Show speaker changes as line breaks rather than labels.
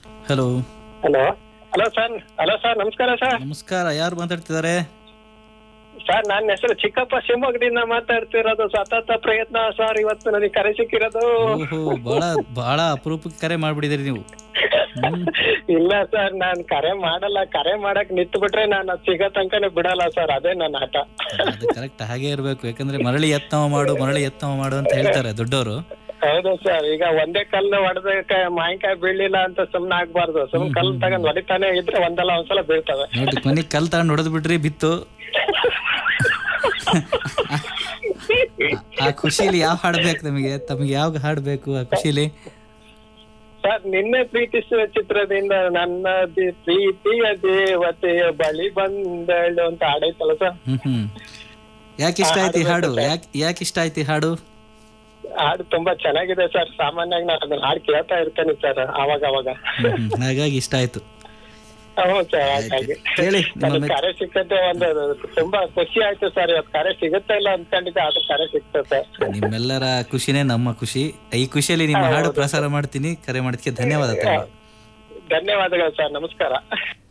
Hello
hello hello sir hello sir ನಮಸ್ಕಾರ sir
ನಮಸ್ಕಾರ ಯಾರು ಮಾತಾಡ್ತಿದ್ದಾರೆ
ಸರ್ ನನ್ನ ಹೆಸರು ಚಿಕ್ಕಪ್ಪ ಶಿವಮೊಗ್ಗದಿಂದ ಮಾತಾಡ್ತಿರೋದು ಸತತ ಪ್ರಯತ್ನ ಸರ್ ಇವತ್ತು ನನಗೆ ಕರೆ ಸಿಕ್ಕಿರೋದು
ಓಹೋ ಬಹಳ ಬಹಳ ಅಪರೂಪಕ್ಕೆ ಕರೆ ಮಾಡ್ಬಿಟ್ಟಿದ್ದೀರಿ ನೀವು ಹ್ಮ್.
ಇಲ್ಲ ಸರ್ ನಾನ್ ಕರೆ ಮಾಡಲ್ಲ ಕರೆ ಮಾಡಕ್ ನಿಂತು ಬಿಟ್ರೆ ನಾನು ಅದ್ ಸಿಗೋ ತನಕನೇ ಬಿಡಲ್ಲ ಸರ್ ಅದೇ ನನ್ನ ಆಟ
ಅದು ಕರೆಕ್ಟ್ ಹಾಗೆ ಇರಬೇಕು ಯಾಕಂದ್ರೆ ಮರಳಿ ಯತ್ನವ ಮಾಡು ಮರಳಿ ಯತ್ನವ ಮಾಡು ಅಂತ ಹೇಳ್ತಾರೆ ದೊಡ್ಡವರು
ಹೌದು ಸರ್ ಈಗ ಒಂದೇ ಕಲ್ಲು ಹೊಡೆದ ಮಾವಿನಕಾಯಿ ಬೀಳಿಲ್ಲ ಅಂತ ಸುಮ್ನೆ ಆಗ್ಬಾರ್ದು ಸುಮ್ ಕಲ್ಲು ತಗೊಂಡ್ ಹೊಡಿತಾನೆ ಇದ್ರೆ ಒಂದಲ್ಲ ಒಂದ್ಸಲ ಬೀಳ್ತವೆ
ನೋಡಿ ಕೊನೆಗೆ ಕಲ್ ತಗೊಂಡು ಹೊಡೆದ್ ಬಿಟ್ರಿ ಬಿತ್ತು ಆ ಖುಷಿಲಿ ಯಾವ ಹಾಡು ಬೇಕು ನಮಗೆ ತಮಗೆ ಯಾವ ಹಾಡು ಬೇಕು ಆ ಖುಷಿಲಿ
ಸರ್ ನಿನ್ನೆ ಪ್ರೀತಿಸುವ ಚಿತ್ರದಿಂದ ನನ್ನ ದಿ- ಪ್ರೀತಿಯ ದೇವತೆಯ ಬಳಿ ಬಂದಳು ಅಂತ ಹಾಡೈತಲ್ಲ ಸರ್
ಹ್ಮ್ ಹ್ಮ್ ಯಾಕೆ ಇಷ್ಟ ಆಯ್ತು ಈ ಹಾಡು ಯಾಕೆ ಯಾಕೆ ಇಷ್ಟ ಆಯ್ತು ಈ ಹಾಡು
ಹಾಡು ತುಂಬಾ ಚೆನ್ನಾಗಿದೆ ಸರ್ ಸಾಮಾನ್ಯವಾಗಿ ನಾನು ಅದನ್ನ ಹಾಡು ಕೇಳ್ತಾ ಇರ್ತೇನೆ ಸರ್ ಅವಾಗ ಅವಾಗ
ಹ್ಮ್ ಹ್ಮ್. ಹಾಗಾಗಿ ಇಷ್ಟ ಆಯ್ತು
ಹೌದು ಸರ್ ಹಾಗಾಗಿ
ಹೇಳಿ ನಿಮ್ಮ
ನನಗೆ
ಮೆಚ್-
ಕರೆ ಸಿಕ್ಕತ್ತೆ ಒಂದು ತುಂಬಾ ಖುಷಿ ಆಯ್ತು ಸರ್ ಇವತ್ತು ಕರೆ ಸಿಗುತ್ತೆ ಇಲ್ಲ ಅನ್ಕೊಂಡಿದ್ದೆ ಅದು ಕರೆ ಸಿಕ್ತು ಸರ್
ನಿಮ್ಮೆಲ್ಲರ ಖುಷಿನೇ ನಮ್ಮ ಖುಷಿ ಈ ಖುಷಿಯಲ್ಲಿ ನಿಮ್ಮ ಹಾಡು ಪ್ರಸಾರ ಮಾಡ್ತೀನಿ ಕರೆ ಮಾಡೋದಕ್ಕೆ ಧನ್ಯವಾದ ತಮ್ಮ
ಧನ್ಯವಾದಗಳು ಸರ್ ನಮಸ್ಕಾರ